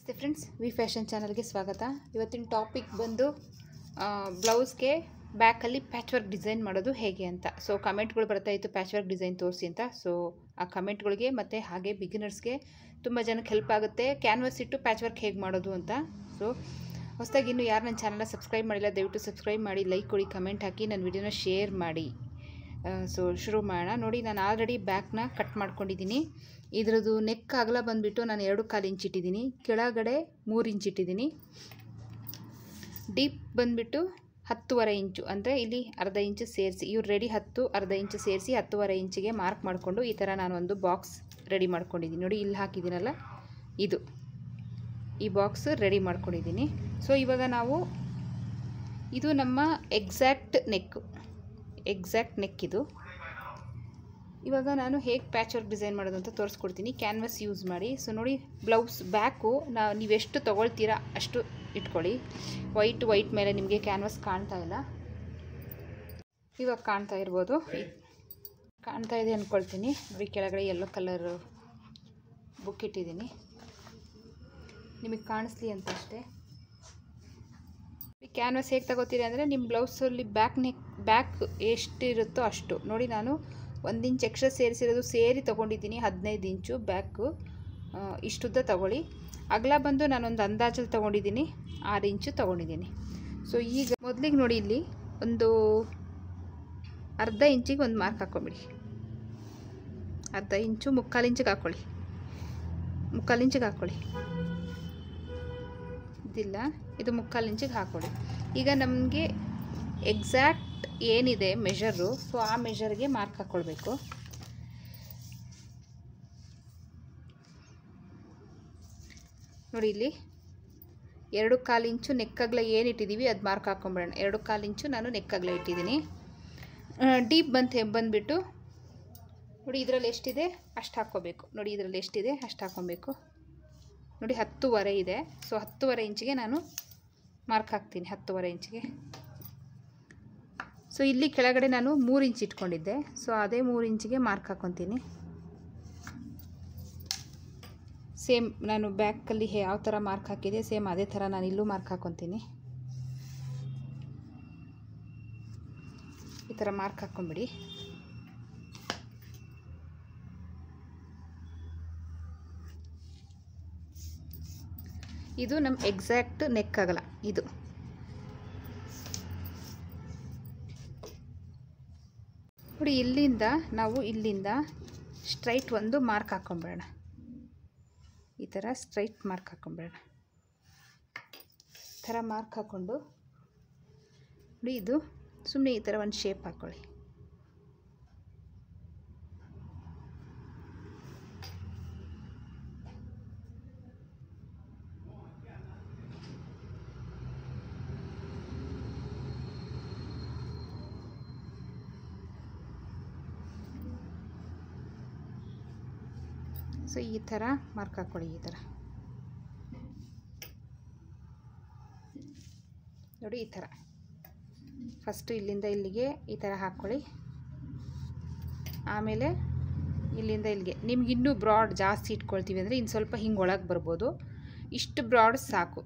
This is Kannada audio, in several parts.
ನಮಸ್ತೆ ಫ್ರೆಂಡ್ಸ್ ವಿ ಫ್ಯಾಷನ್ ಚಾನಲ್ಗೆ ಸ್ವಾಗತ ಇವತ್ತಿನ ಟಾಪಿಕ್ ಬಂದು ಬ್ಲೌಸ್ಗೆ ಬ್ಯಾಕಲ್ಲಿ ಪ್ಯಾಚ್ ವರ್ಕ್ ಡಿಸೈನ್ ಮಾಡೋದು ಹೇಗೆ ಅಂತ ಸೊ ಕಮೆಂಟ್ಗಳು ಬರ್ತಾ ಇತ್ತು ಪ್ಯಾಚ್ ವರ್ಕ್ ಡಿಸೈನ್ ತೋರಿಸಿ ಅಂತ ಸೊ ಆ ಕಮೆಂಟ್ಗಳಿಗೆ ಮತ್ತು ಹಾಗೆ ಬಿಗಿನರ್ಸ್ಗೆ ತುಂಬ ಜನಕ್ಕೆ ಹೆಲ್ಪ್ ಆಗುತ್ತೆ ಕ್ಯಾನ್ವಸ್ ಇಟ್ಟು ಪ್ಯಾಚ್ ವರ್ಕ್ ಹೇಗೆ ಮಾಡೋದು ಅಂತ ಸೊ ಹೊಸದಾಗಿ ಇನ್ನು ಯಾರು ನನ್ನ ಚಾನಲ್ನ ಸಬ್ಸ್ಕ್ರೈಬ್ ಮಾಡಿಲ್ಲ ದಯವಿಟ್ಟು ಸಬ್ಸ್ಕ್ರೈಬ್ ಮಾಡಿ ಲೈಕ್ ಕೊಡಿ ಕಮೆಂಟ್ ಹಾಕಿ ನನ್ನ ವಿಡಿಯೋನ ಶೇರ್ ಮಾಡಿ ಸೊ ಶುರು ಮಾಡೋಣ ನೋಡಿ ನಾನು ಆಲ್ರೆಡಿ ಬ್ಯಾಕ್ನ ಕಟ್ ಮಾಡ್ಕೊಂಡಿದ್ದೀನಿ ಇದರದ್ದು ನೆಕ್ ಅಗಲ ಬಂದುಬಿಟ್ಟು ನಾನು ಎರಡು ಕಾಲು ಇಂಚ್ ಇಟ್ಟಿದ್ದೀನಿ ಕೆಳಗಡೆ ಮೂರು ಇಂಚ್ ಇಟ್ಟಿದ್ದೀನಿ ಡೀಪ್ ಬಂದುಬಿಟ್ಟು ಹತ್ತುವರೆ ಇಂಚು ಅಂದರೆ ಇಲ್ಲಿ ಅರ್ಧ ಇಂಚು ಸೇರಿಸಿ ಇವ್ರು ರೆಡಿ ಹತ್ತು ಅರ್ಧ ಇಂಚು ಸೇರಿಸಿ ಹತ್ತುವರೆ ಇಂಚಿಗೆ ಮಾರ್ಕ್ ಮಾಡಿಕೊಂಡು ಈ ಥರ ನಾನು ಒಂದು ಬಾಕ್ಸ್ ರೆಡಿ ಮಾಡ್ಕೊಂಡಿದ್ದೀನಿ ನೋಡಿ ಇಲ್ಲಿ ಹಾಕಿದ್ದೀನಲ್ಲ ಇದು ಈ ಬಾಕ್ಸ್ ರೆಡಿ ಮಾಡ್ಕೊಂಡಿದ್ದೀನಿ ಸೊ ಇವಾಗ ನಾವು ಇದು ನಮ್ಮ ಎಕ್ಸಾಕ್ಟ್ ನೆಕ್ಕು ಎಕ್ಸಾಕ್ಟ್ ನೆಕ್ ಇದು ಇವಾಗ ನಾನು ಹೇಗೆ ಪ್ಯಾಚ್ ವರ್ಕ್ ಡಿಸೈನ್ ಮಾಡೋದು ಅಂತ ತೋರಿಸ್ಕೊಡ್ತೀನಿ ಕ್ಯಾನ್ವಸ್ ಯೂಸ್ ಮಾಡಿ ಸೊ ನೋಡಿ ಬ್ಲೌಸ್ ಬ್ಯಾಕು ನಾವು ನೀವೆಷ್ಟು ತೊಗೊಳ್ತೀರಾ ಅಷ್ಟು ಇಟ್ಕೊಳ್ಳಿ ವೈಟ್ ವೈಟ್ ಮೇಲೆ ನಿಮಗೆ ಕ್ಯಾನ್ವಸ್ ಕಾಣ್ತಾ ಇಲ್ಲ ಇವಾಗ ಕಾಣ್ತಾ ಇರ್ಬೋದು ಕಾಣ್ತಾ ಇದೆ ಅಂದ್ಕೊಳ್ತೀನಿ ನೋಡಿ ಕೆಳಗಡೆ ಯೆಲ್ಲೋ ಕಲರ್ ಬುಕ್ ಇಟ್ಟಿದ್ದೀನಿ ನಿಮಗೆ ಕಾಣಿಸ್ಲಿ ಅಂತ ಅಷ್ಟೇ ಕ್ಯಾನ್ವಸ್ ಹೇಗೆ ತಗೋತೀರಿ ಅಂದರೆ ನಿಮ್ಮ ಬ್ಲೌಸಲ್ಲಿ ಬ್ಯಾಕ್ ನೆಕ್ ಬ್ಯಾಕ್ ಎಷ್ಟಿರುತ್ತೋ ಅಷ್ಟು ನೋಡಿ ನಾನು ಒಂದು ಇಂಚ್ ಎಕ್ಸ್ಟ್ರಾ ಸೇರಿಸಿರೋದು ಸೇರಿ ತೊಗೊಂಡಿದ್ದೀನಿ ಹದಿನೈದು ಇಂಚು ಬ್ಯಾಕು ಇಷ್ಟುದ್ದ ತೊಗೊಳ್ಳಿ ಅಗಲ ಬಂದು ನಾನೊಂದು ಅಂದಾಜಲ್ಲಿ ತೊಗೊಂಡಿದ್ದೀನಿ ಆರು ಇಂಚು ತೊಗೊಂಡಿದ್ದೀನಿ ಸೊ ಈಗ ಮೊದಲಿಗೆ ನೋಡಿ ಇಲ್ಲಿ ಒಂದು ಅರ್ಧ ಇಂಚಿಗೆ ಒಂದು ಮಾರ್ಕ್ ಹಾಕ್ಕೊಂಬಿಡಿ ಅರ್ಧ ಇಂಚು ಮುಕ್ಕಾಲು ಇಂಚಿಗೆ ಹಾಕ್ಕೊಳ್ಳಿ ಮುಕ್ಕಾಲು ಇಂಚಿಗೆ ಹಾಕ್ಕೊಳ್ಳಿ ಇದಿಲ್ಲ ಇದು ಮುಕ್ಕಾಲು ಇಂಚಿಗೆ ಹಾಕ್ಕೊಳ್ಳಿ ಈಗ ನಮಗೆ ಎಕ್ಸಾಕ್ಟ್ ಏನಿದೆ ಮೆಷರು ಸೊ ಆ ಮೆಷರ್ಗೆ ಮಾರ್ಕ್ ಹಾಕ್ಕೊಳ್ಬೇಕು ನೋಡಿ ಇಲ್ಲಿ ಎರಡು ಕಾಲು ಇಂಚು ನೆಕ್ಕಗ್ಲ ಏನು ಇಟ್ಟಿದ್ದೀವಿ ಅದು ಮಾರ್ಕ್ ಹಾಕ್ಕೊಂಬಿಡೋಣ ಎರಡು ಕಾಲು ಇಂಚು ನಾನು ನೆಕ್ಕಗ್ಲ ಇಟ್ಟಿದ್ದೀನಿ ಡೀಪ್ ಬಂತು ಬಂದುಬಿಟ್ಟು ನೋಡಿ ಇದರಲ್ಲಿ ಎಷ್ಟಿದೆ ಅಷ್ಟು ಹಾಕ್ಕೋಬೇಕು ನೋಡಿ ಇದರಲ್ಲಿ ಎಷ್ಟಿದೆ ಅಷ್ಟು ಹಾಕ್ಕೊಬೇಕು ನೋಡಿ ಹತ್ತುವರೆ ಇದೆ ಸೊ ಹತ್ತುವರೆ ಇಂಚಿಗೆ ನಾನು ಮಾರ್ಕ್ ಹಾಕ್ತೀನಿ ಹತ್ತುವರೆ ಇಂಚಿಗೆ ಸೊ ಇಲ್ಲಿ ಕೆಳಗಡೆ ನಾನು ಮೂರು ಇಂಚ್ ಇಟ್ಕೊಂಡಿದ್ದೆ ಸೊ ಅದೇ ಮೂರು ಇಂಚಿಗೆ ಮಾರ್ಕ್ ಹಾಕ್ಕೊತೀನಿ ಸೇಮ್ ನಾನು ಬ್ಯಾಕಲ್ಲಿ ಯಾವ ಥರ ಮಾರ್ಕ್ ಹಾಕಿದೆ ಸೇಮ್ ಅದೇ ಥರ ನಾನು ಇಲ್ಲೂ ಮಾರ್ಕ್ ಹಾಕ್ಕೊತೀನಿ ಈ ಥರ ಮಾರ್ಕ್ ಹಾಕ್ಕೊಂಬಿಡಿ ಇದು ನಮ್ಮ ಎಕ್ಸಾಕ್ಟ್ ನೆಕ್ ಆಗಲ್ಲ ಇದು ನೋಡಿ ಇಲ್ಲಿಂದ ನಾವು ಇಲ್ಲಿಂದ ಸ್ಟ್ರೈಟ್ ಒಂದು ಮಾರ್ಕ್ ಹಾಕ್ಕೊಂಬಿಡೋಣ ಈ ಥರ ಸ್ಟ್ರೈಟ್ ಮಾರ್ಕ್ ಹಾಕ್ಕೊಂಬಿಡೋಣ ಈ ಥರ ಮಾರ್ಕ್ ಹಾಕ್ಕೊಂಡು ನೋಡಿ ಇದು ಸುಮ್ಮನೆ ಈ ಥರ ಒಂದು ಶೇಪ್ ಹಾಕ್ಕೊಳ್ಳಿ ಸೊ ಈ ಥರ ಮಾರ್ಕ್ ಹಾಕ್ಕೊಳ್ಳಿ ಈ ಥರ ನೋಡಿ ಈ ಥರ ಫಸ್ಟು ಇಲ್ಲಿಂದ ಇಲ್ಲಿಗೆ ಈ ಥರ ಹಾಕ್ಕೊಳ್ಳಿ ಆಮೇಲೆ ಇಲ್ಲಿಂದ ಇಲ್ಲಿಗೆ ನಿಮ್ಗೆ ಇನ್ನೂ ಬ್ರಾಡ್ ಜಾಸ್ತಿ ಇಟ್ಕೊಳ್ತೀವಿ ಅಂದರೆ ಇನ್ನು ಸ್ವಲ್ಪ ಹಿಂಗೆ ಒಳಗೆ ಬರ್ಬೋದು ಇಷ್ಟು ಬ್ರಾಡ್ ಸಾಕು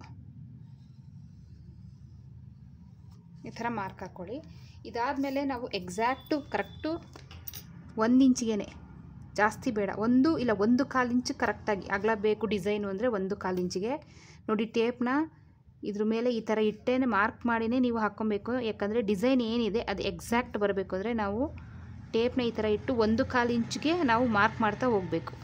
ಈ ಥರ ಮಾರ್ಕ್ ಹಾಕ್ಕೊಳ್ಳಿ ಇದಾದಮೇಲೆ ನಾವು ಎಕ್ಸಾಕ್ಟು ಕರೆಕ್ಟು ಒಂದು ಇಂಚಿಗೆ ಜಾಸ್ತಿ ಬೇಡ ಒಂದು ಇಲ್ಲ ಒಂದು ಕಾಲು ಇಂಚು ಕರೆಕ್ಟಾಗಿ ಅಗಲ ಬೇಕು ಡಿಸೈನು ಅಂದರೆ ಒಂದು ಕಾಲು ಇಂಚಿಗೆ ನೋಡಿ ಟೇಪ್ನ ಇದ್ರ ಮೇಲೆ ಈ ಥರ ಇಟ್ಟೇನೆ ಮಾರ್ಕ್ ಮಾಡಿನೇ ನೀವು ಹಾಕ್ಕೊಬೇಕು ಯಾಕಂದರೆ ಡಿಸೈನ್ ಏನಿದೆ ಅದು ಎಕ್ಸಾಕ್ಟ್ ಬರಬೇಕು ಅಂದರೆ ನಾವು ಟೇಪ್ನ ಈ ಥರ ಇಟ್ಟು ಒಂದು ಕಾಲು ಇಂಚಿಗೆ ನಾವು ಮಾರ್ಕ್ ಮಾಡ್ತಾ ಹೋಗಬೇಕು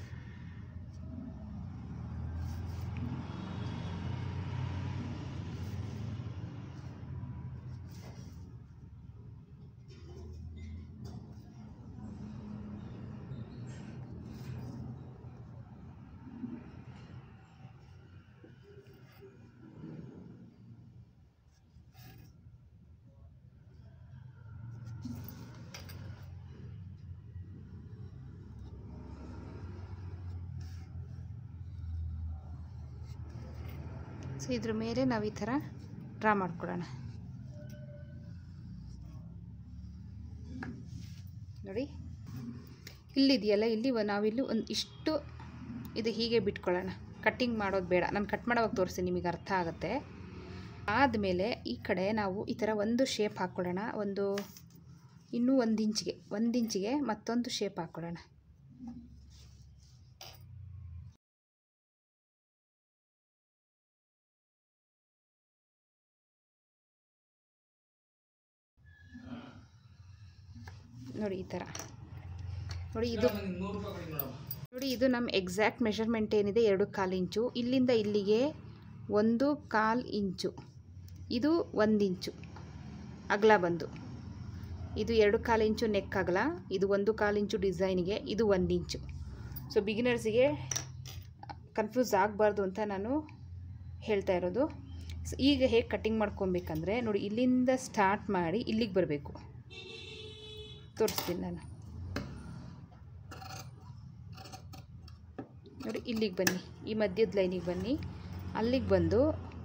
ಸೊ ಇದ್ರ ಮೇಲೆ ನಾವು ಈ ಥರ ಡ್ರಾ ಮಾಡ್ಕೊಳ್ಳೋಣ ನೋಡಿ ಇಲ್ಲಿದೆಯಲ್ಲ ಇಲ್ಲಿ ನಾವಿಲ್ಲಿ ಒಂದು ಇಷ್ಟು ಇದು ಹೀಗೆ ಬಿಟ್ಕೊಳ್ಳೋಣ ಕಟ್ಟಿಂಗ್ ಮಾಡೋದು ಬೇಡ ನಾನು ಕಟ್ ಮಾಡೋವಾಗ ತೋರಿಸ್ತೀನಿ ನಿಮಗೆ ಅರ್ಥ ಆಗುತ್ತೆ ಆದಮೇಲೆ ಈ ಕಡೆ ನಾವು ಈ ಥರ ಒಂದು ಶೇಪ್ ಹಾಕ್ಕೊಳ್ಳೋಣ ಒಂದು ಇನ್ನೂ ಒಂದು ಇಂಚಿಗೆ ಒಂದು ಇಂಚಿಗೆ ಮತ್ತೊಂದು ಶೇಪ್ ಹಾಕ್ಕೊಳ್ಳೋಣ ನೋಡಿ ಈ ಥರ ನೋಡಿ ಇದು ನೋಡಿ ಇದು ನಮ್ಮ ಎಕ್ಸಾಕ್ಟ್ ಮೆಷರ್ಮೆಂಟ್ ಏನಿದೆ ಎರಡು ಕಾಲು ಇಂಚು ಇಲ್ಲಿಂದ ಇಲ್ಲಿಗೆ ಒಂದು ಕಾಲು ಇಂಚು ಇದು ಒಂದು ಇಂಚು ಅಗಲ ಬಂದು ಇದು ಎರಡು ಕಾಲು ಇಂಚು ನೆಕ್ ಅಗಲ ಇದು ಒಂದು ಕಾಲು ಇಂಚು ಡಿಸೈನ್ಗೆ ಇದು ಒಂದು ಇಂಚು ಸೊ ಬಿಗಿನರ್ಸಿಗೆ ಕನ್ಫ್ಯೂಸ್ ಆಗಬಾರ್ದು ಅಂತ ನಾನು ಹೇಳ್ತಾ ಇರೋದು ಸೊ ಈಗ ಹೇಗೆ ಕಟ್ಟಿಂಗ್ ಮಾಡ್ಕೊಬೇಕಂದ್ರೆ ನೋಡಿ ಇಲ್ಲಿಂದ ಸ್ಟಾರ್ಟ್ ಮಾಡಿ ಇಲ್ಲಿಗೆ ಬರಬೇಕು ತೋರಿಸ್ತೀನಿ ನಾನು ನೋಡಿ ಇಲ್ಲಿಗೆ ಬನ್ನಿ ಈ ಮಧ್ಯದ ಲೈನಿಗೆ ಬನ್ನಿ ಅಲ್ಲಿಗೆ ಬಂದು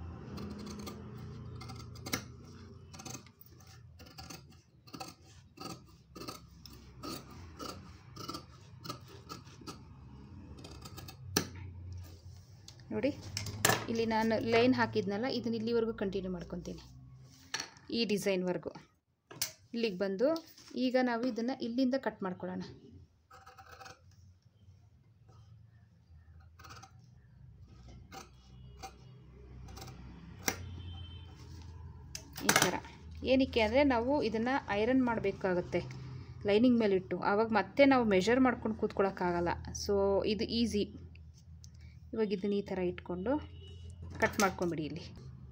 ನೋಡಿ ಇಲ್ಲಿ ನಾನು ಲೈನ್ ಹಾಕಿದ್ನಲ್ಲ ಇದನ್ನ ಇಲ್ಲಿವರೆಗೂ ಕಂಟಿನ್ಯೂ ಮಾಡ್ಕೊತೀನಿ ಈ ಡಿಸೈನ್ವರೆಗೂ ಇಲ್ಲಿಗೆ ಬಂದು ಈಗ ನಾವು ಇದನ್ನು ಇಲ್ಲಿಂದ ಕಟ್ ಮಾಡ್ಕೊಳ್ಳೋಣ ಈ ಥರ ಏನಕ್ಕೆ ಅಂದರೆ ನಾವು ಇದನ್ನು ಐರನ್ ಮಾಡಬೇಕಾಗತ್ತೆ ಲೈನಿಂಗ್ ಮೇಲಿಟ್ಟು ಆವಾಗ ಮತ್ತೆ ನಾವು ಮೆಷರ್ ಮಾಡ್ಕೊಂಡು ಕೂತ್ಕೊಳ್ಳೋಕ್ಕಾಗಲ್ಲ ಸೊ ಇದು ಈಸಿ ಇವಾಗ ಇದನ್ನ ಈ ಥರ ಇಟ್ಕೊಂಡು ಕಟ್ ಮಾಡ್ಕೊಂಬಿಡಿ ಇಲ್ಲಿ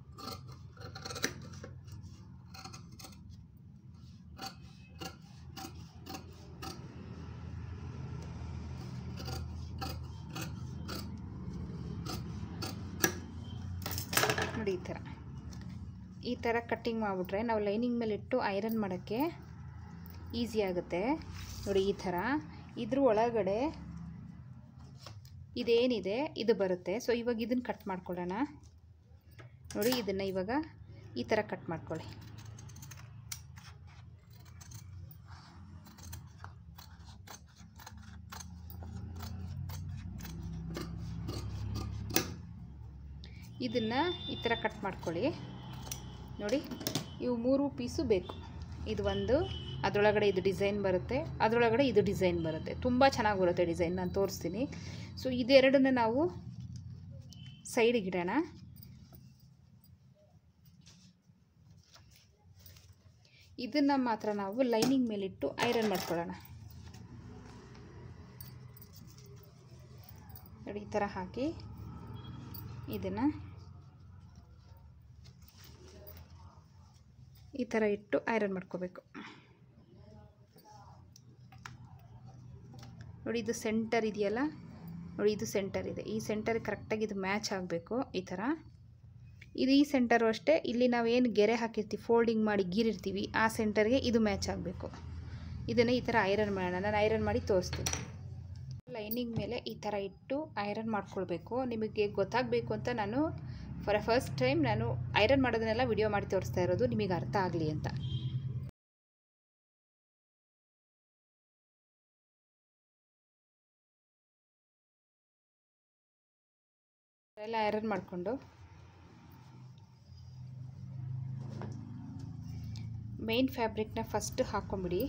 ನೋಡಿ ಈ ಥರ ಈ ಥರ ಕಟ್ಟಿಂಗ್ ಮಾಡಿಬಿಟ್ರೆ ನಾವು ಲೈನಿಂಗ್ ಮೇಲೆ ಇಟ್ಟು ಐರನ್ ಮಾಡೋಕ್ಕೆ ಈಸಿ ಆಗುತ್ತೆ ನೋಡಿ ಈ ಥರ ಇದ್ರ ಒಳಗಡೆ ಇದೇನಿದೆ ಇದು ಬರುತ್ತೆ ಸೊ ಇವಾಗ ಇದನ್ನು ಕಟ್ ಮಾಡ್ಕೊಳ್ಳೋಣ ನೋಡಿ ಇದನ್ನು ಇವಾಗ ಈ ಥರ ಕಟ್ ಮಾಡ್ಕೊಳ್ಳಿ ಇದನ್ನು ಈ ಥರ ಕಟ್ ಮಾಡ್ಕೊಳ್ಳಿ ನೋಡಿ ಇವು ಮೂರು ಪೀಸು ಬೇಕು ಇದು ಒಂದು ಅದರೊಳಗಡೆ ಇದು ಡಿಸೈನ್ ಬರುತ್ತೆ ಅದರೊಳಗಡೆ ಇದು ಡಿಸೈನ್ ಬರುತ್ತೆ ತುಂಬ ಚೆನ್ನಾಗಿ ಬರುತ್ತೆ ಡಿಸೈನ್ ನಾನು ತೋರಿಸ್ತೀನಿ ಸೊ ಇದೆರಡನ್ನ ನಾವು ಸೈಡಿಗೆ ಇಡೋಣ ಇದನ್ನು ಮಾತ್ರ ನಾವು ಲೈನಿಂಗ್ ಮೇಲಿಟ್ಟು ಐರನ್ ಮಾಡ್ಕೊಳ್ಳೋಣ ನೋಡಿ ಈ ಥರ ಹಾಕಿ ಇದನ್ನು ಈ ಥರ ಇಟ್ಟು ಐರನ್ ಮಾಡ್ಕೋಬೇಕು ನೋಡಿ ಇದು ಸೆಂಟರ್ ಇದೆಯಲ್ಲ ನೋಡಿ ಇದು ಸೆಂಟರ್ ಇದೆ ಈ ಸೆಂಟರ್ ಕರೆಕ್ಟಾಗಿ ಇದು ಮ್ಯಾಚ್ ಆಗಬೇಕು ಈ ಥರ ಇದು ಈ ಸೆಂಟರು ಅಷ್ಟೇ ಇಲ್ಲಿ ನಾವು ಏನು ಗೆರೆ ಹಾಕಿರ್ತೀವಿ ಫೋಲ್ಡಿಂಗ್ ಮಾಡಿ ಗೀರಿರ್ತೀವಿ ಆ ಸೆಂಟರ್ಗೆ ಇದು ಮ್ಯಾಚ್ ಆಗಬೇಕು ಇದನ್ನು ಈ ಥರ ಐರನ್ ಮಾಡೋಣ ನಾನು ಐರನ್ ಮಾಡಿ ತೋರಿಸ್ತೀನಿ ಲೈನಿಂಗ್ ಮೇಲೆ ಈ ಥರ ಇಟ್ಟು ಐರನ್ ಮಾಡ್ಕೊಳ್ಬೇಕು ನಿಮಗೆ ಗೊತ್ತಾಗಬೇಕು ಅಂತ ನಾನು ಫಾರ್ ಫಸ್ಟ್ ಟೈಮ್ ನಾನು ಐರನ್ ಮಾಡೋದನ್ನೆಲ್ಲ ವಿಡಿಯೋ ಮಾಡಿ ತೋರಿಸ್ತಾ ಇರೋದು ನಿಮಗೆ ಅರ್ಥ ಆಗಲಿ ಅಂತ ಎಲ್ಲ ಐರನ್ ಮಾಡಿಕೊಂಡು ಮೇನ್ ಫ್ಯಾಬ್ರಿಕ್ನ ಫಸ್ಟ್ ಹಾಕ್ಕೊಂಬಿಡಿ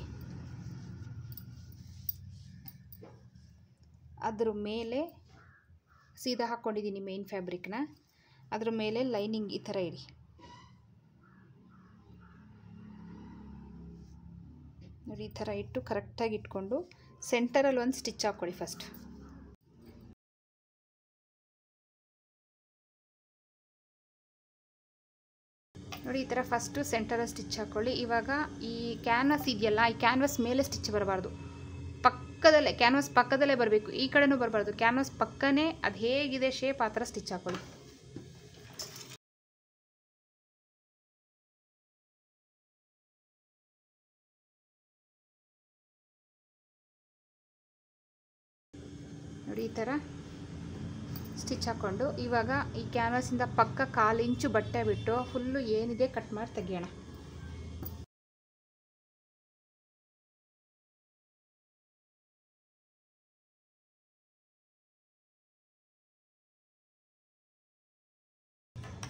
ಅದ್ರ ಮೇಲೆ ಸೀದಾ ಹಾಕ್ಕೊಂಡಿದ್ದೀನಿ ಮೇನ್ ಫ್ಯಾಬ್ರಿಕ್ನ ಅದ್ರ ಮೇಲೆ ಲೈನಿಂಗ್ ಈ ಥರ ಇಡಿ ನೋಡಿ ಈ ಥರ ಇಟ್ಟು ಕರೆಕ್ಟಾಗಿ ಇಟ್ಕೊಂಡು ಸೆಂಟರಲ್ಲಿ ಒಂದು ಸ್ಟಿಚ್ ಹಾಕ್ಕೊಳ್ಳಿ ಫಸ್ಟ್ ನೋಡಿ ಈ ಥರ ಫಸ್ಟು ಸೆಂಟರಲ್ಲಿ ಸ್ಟಿಚ್ ಹಾಕ್ಕೊಳ್ಳಿ ಇವಾಗ ಈ ಕ್ಯಾನ್ವಾಸ್ ಇದೆಯಲ್ಲ ಈ ಕ್ಯಾನ್ವಾಸ್ ಮೇಲೆ ಸ್ಟಿಚ್ ಬರಬಾರ್ದು ಪಕ್ಕದಲ್ಲೇ ಕ್ಯಾನ್ವಾಸ್ ಪಕ್ಕದಲ್ಲೇ ಬರಬೇಕು ಈ ಕಡೆನೂ ಬರಬಾರ್ದು ಕ್ಯಾನ್ವಾಸ್ ಪಕ್ಕನೇ ಅದು ಹೇಗಿದೆ ಶೇಪ್ ಆ ಥರ ಸ್ಟಿಚ್ ಹಾಕ್ಕೊಳ್ಳಿ ನೋಡಿ ಈ ಥರ ಸ್ಟಿಚ್ ಹಾಕ್ಕೊಂಡು ಇವಾಗ ಈ ಕ್ಯಾನ್ವಾಸಿಂದ ಪಕ್ಕ ಕಾಲು ಇಂಚು ಬಟ್ಟೆ ಬಿಟ್ಟು ಫುಲ್ಲು ಏನಿದೆ ಕಟ್ ಮಾಡಿ ತೆಗಿಯೋಣ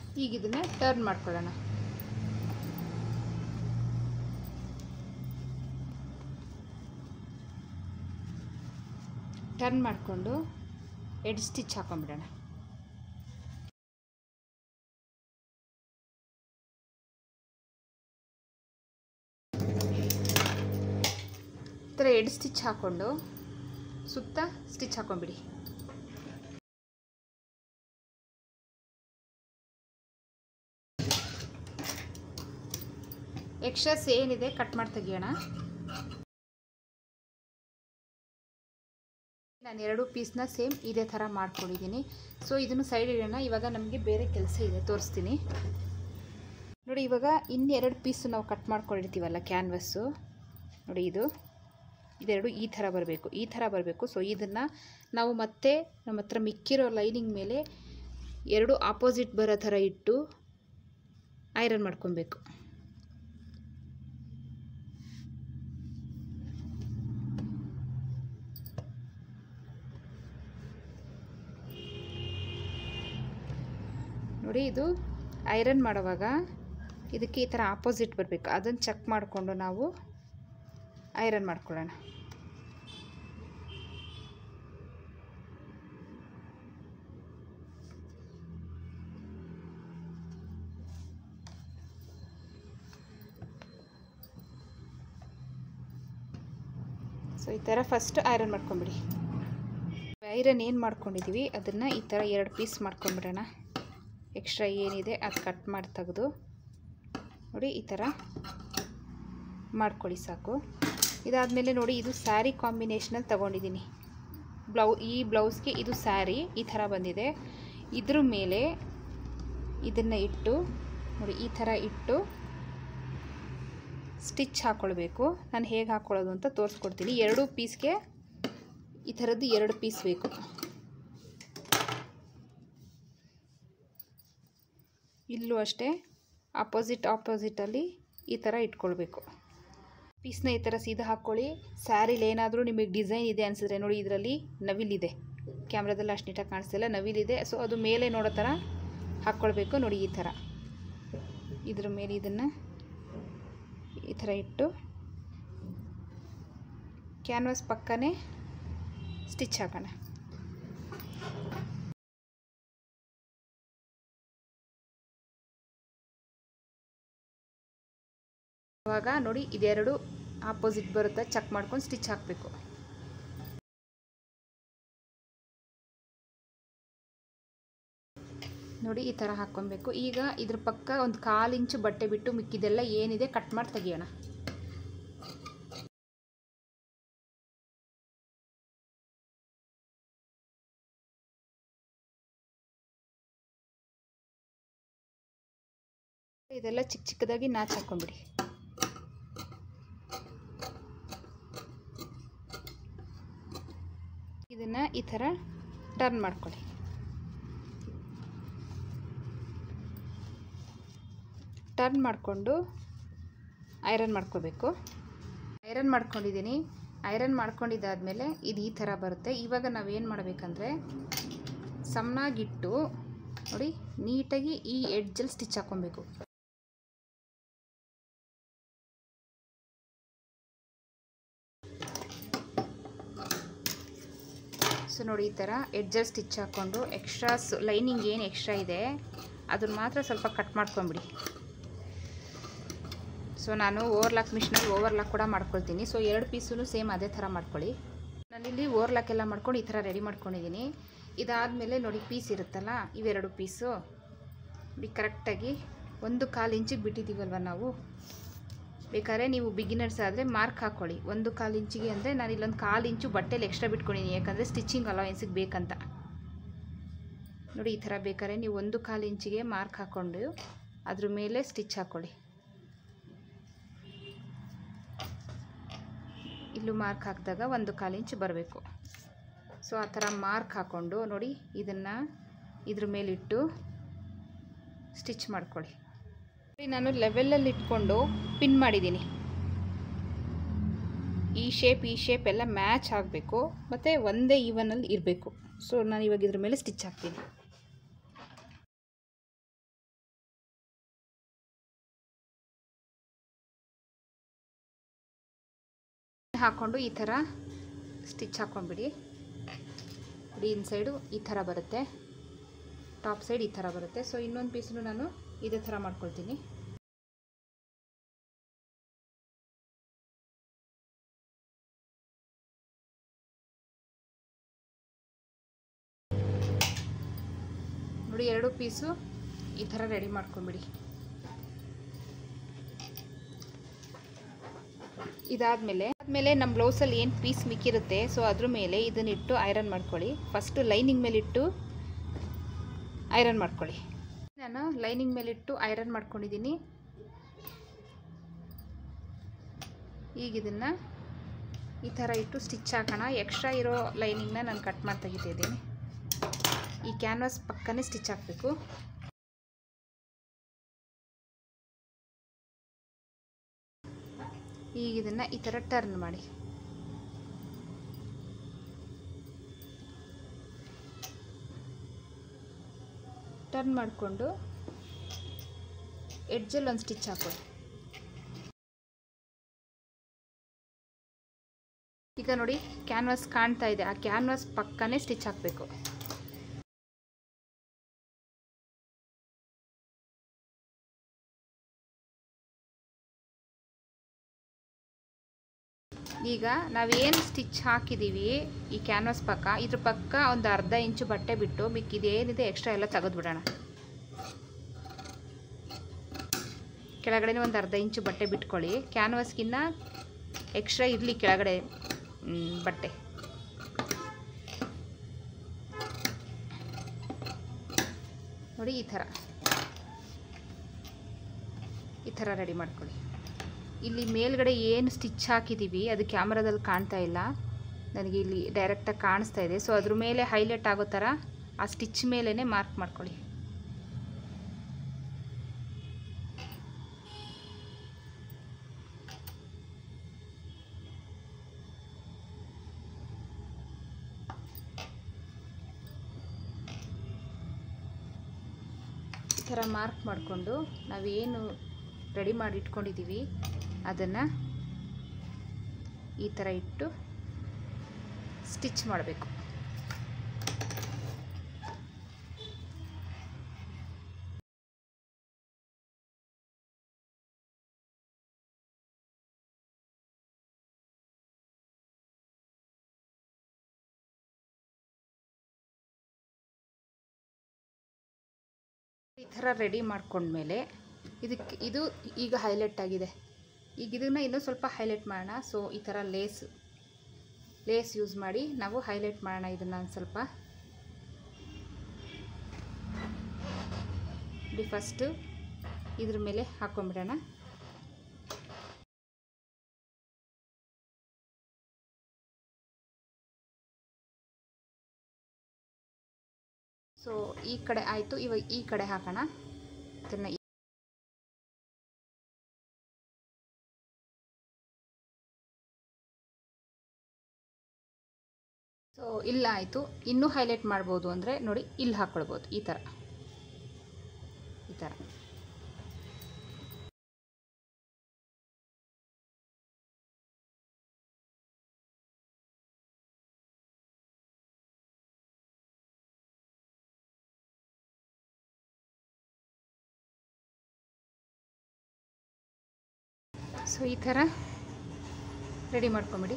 ಈಗ ಇದನ್ನು ಟರ್ನ್ ಮಾಡ್ಕೊಳ್ಳೋಣ ಟರ್ನ್ ಮಾಡಿಕೊಂಡು ಎಡ್ ಸ್ಟಿಚ್ ಹಾಕೊಂಡ್ಬಿಡೋಣ ಈ ಥರ ಎಡ್ ಸ್ಟಿಚ್ ಹಾಕ್ಕೊಂಡು ಸುತ್ತ ಸ್ಟಿಚ್ ಹಾಕೊಂಡ್ಬಿಡಿ ಎಕ್ಸ್ಟ್ರಾಸ್ ಏನಿದೆ ಕಟ್ ಮಾಡಿ ತೆಗಿಯೋಣ ನಾನು ಎರಡು ಪೀಸ್ನ ಸೇಮ್ ಇದೇ ಥರ ಮಾಡ್ಕೊಂಡಿದ್ದೀನಿ ಸೊ ಇದನ್ನು ಸೈಡ್ ಇಡೋಣ ಇವಾಗ ನಮಗೆ ಬೇರೆ ಕೆಲಸ ಇದೆ ತೋರಿಸ್ತೀನಿ ನೋಡಿ ಇವಾಗ ಇನ್ನೆರಡು ಪೀಸು ನಾವು ಕಟ್ ಮಾಡ್ಕೊಂಡಿರ್ತೀವಲ್ಲ ಕ್ಯಾನ್ವಸ್ಸು ನೋಡಿ ಇದು ಇದೆರಡು ಈ ಥರ ಬರಬೇಕು ಈ ಥರ ಬರಬೇಕು ಸೊ ಇದನ್ನು ನಾವು ಮತ್ತೆ ನಮ್ಮ ಹತ್ರ ಮಿಕ್ಕಿರೋ ಲೈನಿಂಗ್ ಮೇಲೆ ಎರಡು ಆಪೋಸಿಟ್ ಬರೋ ಥರ ಇಟ್ಟು ಐರನ್ ಮಾಡ್ಕೊಬೇಕು ನೋಡಿ ಇದು ಐರನ್ ಮಾಡುವಾಗ ಇದಕ್ಕೆ ಈ ಥರ ಆಪೋಸಿಟ್ ಬರಬೇಕು ಅದನ್ನು ಚೆಕ್ ಮಾಡಿಕೊಂಡು ನಾವು ಐರನ್ ಮಾಡ್ಕೊಳ್ಳೋಣ ಸೊ ಈ ಥರ ಫಸ್ಟ್ ಐರನ್ ಮಾಡ್ಕೊಂಬಿಡಿ ಐರನ್ ಏನು ಮಾಡ್ಕೊಂಡಿದ್ದೀವಿ ಅದನ್ನು ಈ ಥರ ಎರಡು ಪೀಸ್ ಮಾಡ್ಕೊಂಬಿಡೋಣ ಎಕ್ಸ್ಟ್ರಾ ಏನಿದೆ ಅದು ಕಟ್ ಮಾಡಿ ತೆಗೆದು ನೋಡಿ ಈ ಥರ ಮಾಡ್ಕೊಳ್ಳಿ ಸಾಕು ಇದಾದಮೇಲೆ ನೋಡಿ ಇದು ಸ್ಯಾರಿ ಕಾಂಬಿನೇಷನಲ್ಲಿ ತೊಗೊಂಡಿದ್ದೀನಿ ಬ್ಲೌ ಈ ಬ್ಲೌಸ್ಗೆ ಇದು ಸ್ಯಾರಿ ಈ ಥರ ಬಂದಿದೆ ಇದ್ರ ಮೇಲೆ ಇದನ್ನು ಇಟ್ಟು ನೋಡಿ ಈ ಥರ ಇಟ್ಟು ಸ್ಟಿಚ್ ಹಾಕ್ಕೊಳ್ಬೇಕು ನಾನು ಹೇಗೆ ಹಾಕ್ಕೊಳ್ಳೋದು ಅಂತ ತೋರಿಸ್ಕೊಡ್ತೀನಿ ಎರಡು ಪೀಸ್ಗೆ ಈ ಥರದ್ದು ಎರಡು ಪೀಸ್ ಬೇಕು ಇಲ್ಲೂ ಅಷ್ಟೇ ಆಪೋಸಿಟ್ ಆಪೋಸಿಟಲ್ಲಿ ಈ ಥರ ಇಟ್ಕೊಳ್ಬೇಕು ಪೀಸ್ನ ಈ ಥರ ಸೀದಾ ಹಾಕ್ಕೊಳ್ಳಿ ಸ್ಯಾರಿಲಿ ಏನಾದರೂ ನಿಮಗೆ ಡಿಸೈನ್ ಇದೆ ಅನಿಸಿದ್ರೆ ನೋಡಿ ಇದರಲ್ಲಿ ನವಿಲಿದೆ ಕ್ಯಾಮ್ರಾದಲ್ಲಿ ಅಷ್ಟು ನೀಟಾಗಿ ಕಾಣಿಸ್ತಿಲ್ಲ ನವಿಲಿದೆ ಸೊ ಅದು ಮೇಲೆ ನೋಡೋ ಥರ ಹಾಕ್ಕೊಳ್ಬೇಕು ನೋಡಿ ಈ ಥರ ಇದ್ರ ಮೇಲೆ ಇದನ್ನು ಈ ಥರ ಇಟ್ಟು ಕ್ಯಾನ್ವಾಸ್ ಪಕ್ಕನೇ ಸ್ಟಿಚ್ ಹಾಕೋಣ ಇವಾಗ ನೋಡಿ ಇದೆರಡು ಆಪೋಸಿಟ್ ಬರುತ್ತೆ ಚೆಕ್ ಮಾಡ್ಕೊಂಡು ಸ್ಟಿಚ್ ಹಾಕಬೇಕು ನೋಡಿ ಈ ಥರ ಹಾಕ್ಕೊಬೇಕು ಈಗ ಇದ್ರ ಪಕ್ಕ ಒಂದು ಕಾಲು ಇಂಚು ಬಟ್ಟೆ ಬಿಟ್ಟು ಮಿಕ್ಕಿದೆಲ್ಲ ಏನಿದೆ ಕಟ್ ಮಾಡಿ ತೆಗಿಯೋಣ ಇದೆಲ್ಲ ಚಿಕ್ಕ ಚಿಕ್ಕದಾಗಿ ನಾಚ್ ಹಾಕ್ಕೊಂಬಿಡಿ ಇದನ್ನು ಈ ಥರ ಟರ್ನ್ ಮಾಡ್ಕೊಳ್ಳಿ ಟರ್ನ್ ಮಾಡಿಕೊಂಡು ಐರನ್ ಮಾಡ್ಕೋಬೇಕು ಐರನ್ ಮಾಡ್ಕೊಂಡಿದ್ದೀನಿ ಐರನ್ ಮಾಡ್ಕೊಂಡಿದ್ದಾದಮೇಲೆ ಇದು ಈ ಥರ ಬರುತ್ತೆ ಇವಾಗ ನಾವೇನು ಮಾಡಬೇಕಂದ್ರೆ ಸಮನಾಗಿಟ್ಟು ನೋಡಿ ನೀಟಾಗಿ ಈ ಎಡ್ಜಲ್ಲಿ ಸ್ಟಿಚ್ ಹಾಕ್ಕೊಬೇಕು ಸೊ ನೋಡಿ ಈ ಥರ ಎಡ್ಜಲ್ಲಿ ಸ್ಟಿಚ್ ಹಾಕ್ಕೊಂಡು ಎಕ್ಸ್ಟ್ರಾಸ್ ಲೈನಿಂಗ್ ಏನು ಎಕ್ಸ್ಟ್ರಾ ಇದೆ ಅದನ್ನು ಮಾತ್ರ ಸ್ವಲ್ಪ ಕಟ್ ಮಾಡ್ಕೊಂಬಿಡಿ ಸೊ ನಾನು ಓವರ್ಲಾಕ್ ಮಿಷಿನಲ್ಲಿ ಓವರ್ಲಾಕ್ ಕೂಡ ಮಾಡ್ಕೊಳ್ತೀನಿ ಸೊ ಎರಡು ಪೀಸೂ ಸೇಮ್ ಅದೇ ಥರ ಮಾಡ್ಕೊಳ್ಳಿ ನಾನಿಲ್ಲಿ ಓವರ್ಲಾಕ್ ಎಲ್ಲ ಮಾಡ್ಕೊಂಡು ಈ ಥರ ರೆಡಿ ಮಾಡ್ಕೊಂಡಿದ್ದೀನಿ ಇದಾದಮೇಲೆ ನೋಡಿ ಪೀಸ್ ಇರುತ್ತಲ್ಲ ಇವೆರಡು ಪೀಸು ನೋಡಿ ಕರೆಕ್ಟಾಗಿ ಒಂದು ಕಾಲು ಇಂಚಿಗೆ ಬಿಟ್ಟಿದ್ದೀವಲ್ವ ನಾವು ಬೇಕಾದ್ರೆ ನೀವು ಬಿಗಿನರ್ಸ್ ಆದರೆ ಮಾರ್ಕ್ ಹಾಕ್ಕೊಳ್ಳಿ ಒಂದು ಕಾಲು ಇಂಚಿಗೆ ಅಂದರೆ ನಾನು ಇಲ್ಲೊಂದು ಕಾಲು ಇಂಚು ಬಟ್ಟೆಲಿ ಎಕ್ಸ್ಟ್ರಾ ಬಿಟ್ಕೊಂಡಿದ್ದೀನಿ ಯಾಕಂದರೆ ಸ್ಟಿಚಿಂಗ್ ಅಲವೆನ್ಸಿಗೆ ಬೇಕಂತ ನೋಡಿ ಈ ಥರ ಬೇಕಾದ್ರೆ ನೀವು ಒಂದು ಕಾಲು ಇಂಚಿಗೆ ಮಾರ್ಕ್ ಹಾಕ್ಕೊಂಡು ಅದ್ರ ಮೇಲೆ ಸ್ಟಿಚ್ ಹಾಕ್ಕೊಳ್ಳಿ ಇಲ್ಲೂ ಮಾರ್ಕ್ ಹಾಕಿದಾಗ ಒಂದು ಕಾಲು ಇಂಚು ಬರಬೇಕು ಸೊ ಆ ಥರ ಮಾರ್ಕ್ ಹಾಕ್ಕೊಂಡು ನೋಡಿ ಇದನ್ನು ಇದ್ರ ಮೇಲಿಟ್ಟು ಸ್ಟಿಚ್ ಮಾಡ್ಕೊಳ್ಳಿ ನಾನು ಲೆವೆಲಲ್ಲಿ ಇಟ್ಕೊಂಡು ಪಿನ್ ಮಾಡಿದ್ದೀನಿ ಈ ಶೇಪ್ ಈ ಶೇಪ್ ಎಲ್ಲ ಮ್ಯಾಚ್ ಆಗಬೇಕು ಮತ್ತು ಒಂದೇ ಈವನಲ್ಲಿ ಇರಬೇಕು ಸೊ ನಾನು ಇವಾಗ ಇದ್ರ ಮೇಲೆ ಸ್ಟಿಚ್ ಹಾಕ್ತೀನಿ ಹಾಕ್ಕೊಂಡು ಈ ಥರ ಸ್ಟಿಚ್ ಹಾಕ್ಕೊಂಡ್ಬಿಡಿ ನೋಡಿ ಇನ್ ಸೈಡು ಈ ಥರ ಬರುತ್ತೆ ಟಾಪ್ ಸೈಡ್ ಈ ಥರ ಬರುತ್ತೆ ಸೊ ಇನ್ನೊಂದು ಪೀಸನ್ನು ನಾನು ಇದೇ ಥರ ಮಾಡ್ಕೊಳ್ತೀನಿ ನೋಡಿ ಎರಡು ಪೀಸು ಈ ಥರ ರೆಡಿ ಮಾಡ್ಕೊಂಬಿಡಿ ಇದಾದಮೇಲೆ ಆದಮೇಲೆ ನಮ್ಮ ಬ್ಲೌಸಲ್ಲಿ ಏನು ಪೀಸ್ ಮಿಕ್ಕಿರುತ್ತೆ ಸೊ ಅದ್ರ ಮೇಲೆ ಇದನ್ನಿಟ್ಟು ಐರನ್ ಮಾಡ್ಕೊಳ್ಳಿ ಫಸ್ಟು ಲೈನಿಂಗ್ ಮೇಲಿಟ್ಟು ಐರನ್ ಮಾಡ್ಕೊಳ್ಳಿ ನಾನು ಲೈನಿಂಗ್ ಮೇಲಿಟ್ಟು ಐರನ್ ಮಾಡ್ಕೊಂಡಿದ್ದೀನಿ ಈಗ ಇದನ್ನು ಈ ಥರ ಇಟ್ಟು ಸ್ಟಿಚ್ ಹಾಕೋಣ ಎಕ್ಸ್ಟ್ರಾ ಇರೋ ಲೈನಿಂಗ್ನ ನಾನು ಕಟ್ ಮಾಡಿ ತೆಗಿತಿದ್ದೀನಿ ಈ ಕ್ಯಾನ್ವಾಸ್ ಪಕ್ಕನೇ ಸ್ಟಿಚ್ ಹಾಕಬೇಕು ಈಗ ಇದನ್ನು ಈ ಥರ ಟರ್ನ್ ಮಾಡಿ ಟರ್ನ್ ಮಾಡಿಕೊಂಡು ಎಡ್ಜಲ್ಲಿ ಒಂದು ಸ್ಟಿಚ್ ಹಾಕೊಳ್ಳಿ ಈಗ ನೋಡಿ ಕ್ಯಾನ್ವಾಸ್ ಕಾಣ್ತಾ ಇದೆ ಆ ಕ್ಯಾನ್ವಾಸ್ ಪಕ್ಕನೇ ಸ್ಟಿಚ್ ಹಾಕಬೇಕು ಈಗ ನಾವೇನು ಸ್ಟಿಚ್ ಹಾಕಿದ್ದೀವಿ ಈ ಕ್ಯಾನ್ವಾಸ್ ಪಕ್ಕ ಇದ್ರ ಪಕ್ಕ ಒಂದು ಅರ್ಧ ಇಂಚು ಬಟ್ಟೆ ಬಿಟ್ಟು ಮಿಕ್ಕಿದೇನಿದೆ ಎಕ್ಸ್ಟ್ರಾ ಎಲ್ಲ ತೆಗೆದುಬಿಡೋಣ ಕೆಳಗಡೆ ಒಂದು ಅರ್ಧ ಇಂಚು ಬಟ್ಟೆ ಬಿಟ್ಕೊಳ್ಳಿ ಕ್ಯಾನ್ವಾಸ್ಗಿನ್ನ ಎಕ್ಸ್ಟ್ರಾ ಇರಲಿ ಕೆಳಗಡೆ ಮ್, ಬಟ್ಟೆ ನೋಡಿ ಈ ಥರ ಈ ಥರ ರೆಡಿ ಮಾಡ್ಕೊಳ್ಳಿ ಇಲ್ಲಿ ಮೇಲ್ಗಡೆ ಏನು ಸ್ಟಿಚ್ ಹಾಕಿದ್ದೀವಿ ಅದು ಕ್ಯಾಮ್ರಾದಲ್ಲಿ ಕಾಣ್ತಾ ಇಲ್ಲ ನನಗೆ ಇಲ್ಲಿ ಡೈರೆಕ್ಟಾಗಿ ಕಾಣಿಸ್ತಾ ಇದೆ ಸೊ ಅದ್ರ ಮೇಲೆ ಹೈಲೈಟ್ ಆಗೋ ಥರ ಆ ಸ್ಟಿಚ್ ಮೇಲೇ ಮಾರ್ಕ್ ಮಾಡ್ಕೊಳ್ಳಿ ಈ ಥರ ಮಾರ್ಕ್ ಮಾಡಿಕೊಂಡು ನಾವೇನು ರೆಡಿ ಮಾಡಿ ಇಟ್ಕೊಂಡಿದ್ದೀವಿ ಅದನ್ನು ಈ ಥರ ಇಟ್ಟು ಸ್ಟಿಚ್ ಮಾಡಬೇಕು ಈ ಥರ ರೆಡಿ ಮಾಡ್ಕೊಂಡ್ಮೇಲೆ ಇದಕ್ಕೆ ಇದು ಈಗ ಹೈಲೈಟ್ ಆಗಿದೆ ಈಗ ಇದನ್ನು ಇನ್ನೂ ಸ್ವಲ್ಪ ಹೈಲೈಟ್ ಮಾಡೋಣ ಸೊ ಈ ಥರ ಲೇಸ್ ಲೇಸ್ ಯೂಸ್ ಮಾಡಿ ನಾವು ಹೈಲೈಟ್ ಮಾಡೋಣ ಇದನ್ನು ಒಂದು ಸ್ವಲ್ಪ ಇದು ಫಸ್ಟು ಇದ್ರ ಮೇಲೆ ಹಾಕ್ಕೊಂಬಿಡೋಣ ಸೊ ಈ ಕಡೆ ಆಯಿತು ಇವಾಗ ಈ ಕಡೆ ಹಾಕೋಣ ಇದನ್ನು ಸೊ ಇಲ್ಲ ಆಯಿತು ಇನ್ನೂ ಹೈಲೈಟ್ ಮಾಡ್ಬೋದು ಅಂದರೆ ನೋಡಿ ಇಲ್ಲಿ ಹಾಕ್ಕೊಳ್ಬೋದು ಈ ಥರ ಈ ಥರ ಸೊ ಈ ಥರ ರೆಡಿ ಮಾಡ್ಕೊಂಬಿಡಿ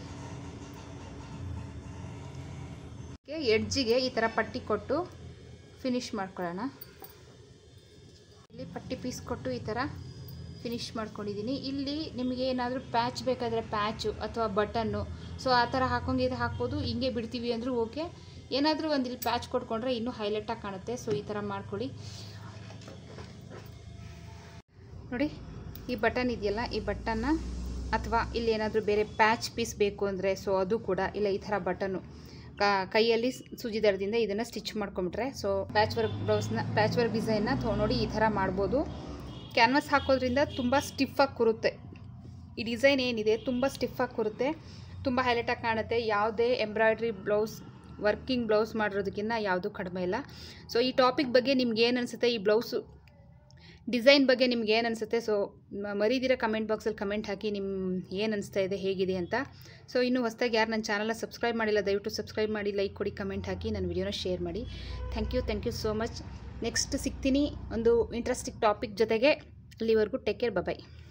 ಎಡ್ಜಿಗೆ ಈ ಥರ ಪಟ್ಟಿ ಕೊಟ್ಟು ಫಿನಿಶ್ ಮಾಡ್ಕೊಳ್ಳೋಣ ಇಲ್ಲಿ ಪಟ್ಟಿ ಪೀಸ್ ಕೊಟ್ಟು ಈ ಥರ ಫಿನಿಶ್ ಮಾಡ್ಕೊಂಡಿದ್ದೀನಿ ಇಲ್ಲಿ ನಿಮಗೆ ಏನಾದರೂ ಪ್ಯಾಚ್ ಬೇಕಾದರೆ ಪ್ಯಾಚು ಅಥವಾ ಬಟನ್ನು ಸೊ ಆ ಥರ ಹಾಕೊಂಗೆ ಹಾಕ್ಬೋದು ಹಿಂಗೆ ಬಿಡ್ತೀವಿ ಅಂದರೂ ಓಕೆ ಏನಾದರೂ ಒಂದು ಇಲ್ಲಿ ಪ್ಯಾಚ್ ಕೊಟ್ಕೊಂಡ್ರೆ ಇನ್ನೂ ಹೈಲೈಟಾಗಿ ಕಾಣುತ್ತೆ ಸೊ ಈ ಥರ ಮಾಡ್ಕೊಳ್ಳಿ ನೋಡಿ ಈ ಬಟನ್ ಇದೆಯಲ್ಲ ಈ ಬಟನ್ನ ಅಥವಾ ಇಲ್ಲಿ ಏನಾದರೂ ಬೇರೆ ಪ್ಯಾಚ್ ಪೀಸ್ ಬೇಕು ಅಂದರೆ ಸೊ ಅದು ಕೂಡ ಇಲ್ಲ ಈ ಥರ ಬಟನ್ನು ಕೈಯಲ್ಲಿ ಸೂಜಿ ದಾರದಿಂದ ಇದನ್ನು ಸ್ಟಿಚ್ ಮಾಡ್ಕೊಂಬಿಟ್ರೆ ಸೊ ಪ್ಯಾಚ್ ವರ್ಕ್ ಬ್ಲೌಸ್ನ ಪ್ಯಾಚ್ ವರ್ಕ್ ಡಿಸೈನ್ನ ತೊ ನೋಡಿ ಈ ಥರ ಮಾಡ್ಬೋದು ಕ್ಯಾನ್ವಾಸ್ ಹಾಕೋದ್ರಿಂದ ತುಂಬ ಸ್ಟಿಫಾಗಿ ಕೂರುತ್ತೆ ಈ ಡಿಸೈನ್ ಏನಿದೆ ತುಂಬ ಸ್ಟಿಫಾಗಿ ಕೂರುತ್ತೆ ತುಂಬ ಹೈಲೈಟಾಗಿ ಕಾಣುತ್ತೆ ಯಾವುದೇ ಎಂಬ್ರಾಯ್ಡ್ರಿ ಬ್ಲೌಸ್ ವರ್ಕಿಂಗ್ ಬ್ಲೌಸ್ ಮಾಡಿರೋದಕ್ಕಿಂತ ಯಾವುದೂ ಕಡಿಮೆ ಇಲ್ಲ ಸೊ ಈ ಟಾಪಿಕ್ ಬಗ್ಗೆ ನಿಮ್ಗೆ ಏನು ಅನಿಸುತ್ತೆ ಈ ಬ್ಲೌಸು ಡಿಸೈನ್ ಬಗ್ಗೆ ನಿಮ್ಗೆ ಏನು ಅನಿಸುತ್ತೆ ಸೊ ಮರೀದಿರ ಕಮೆಂಟ್ ಬಾಕ್ಸಲ್ಲಿ ಕಮೆಂಟ್ ಹಾಕಿ ನಿಮ್ಮ ಏನು ಅನಿಸ್ತಾ ಇದೆ ಹೇಗಿದೆ ಅಂತ ಸೊ ಇನ್ನು ಹೊಸದಾಗಿ ಯಾರು ನನ್ನ ಚಾನಲ್ನ ಸಬ್ಸ್ಕ್ರೈಬ್ ಮಾಡಿಲ್ಲ ದಯವಿಟ್ಟು ಸಬ್ಸ್ಕ್ರೈಬ್ ಮಾಡಿ ಲೈಕ್ ಕೊಡಿ ಕಮೆಂಟ್ ಹಾಕಿ ನನ್ನ ವಿಡಿಯೋನ ಶೇರ್ ಮಾಡಿ thank you thank you so much next ಸಿಗ್ತೀನಿ ಒಂದು ಇಂಟ್ರೆಸ್ಟಿಂಗ್ ಟಾಪಿಕ್ ಜೊತೆಗೆ ಅಲ್ಲಿವರೆಗೂ ಟೇಕ್ ಕೇರ್ ಬಾಯ್